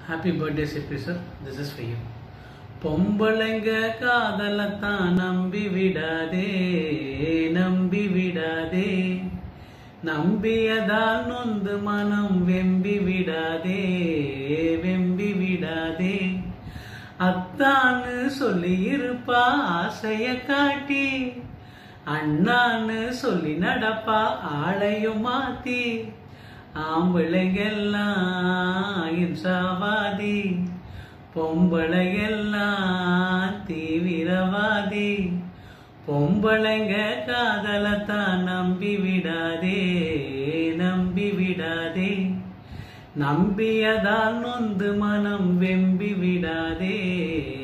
happy birthday Sippi sir this is for you பொம்பளைங்க காதலத்தான் நம்பி விடாதே நம்பி விடாதே நம்பியதால் நொந்து மனம் வெம்பி விடாதே வெம்பி விடாதே அத்தான்னு சொல்லி இருப்பா ஆசைய காட்டி அண்ணான்னு சொல்லி நடப்பா ஆளையும் மாத்தி ஆம்பளைங்கெல்லாம் இன்சாவாதி பொம்பளைங்கெல்லாம் தீவிரவாதி பொம்பளைங்க காதலத்தான் நம்பி விடாதே நம்பி விடாதே நம்பியதால் நொந்து மனம் வெம்பி விடாதே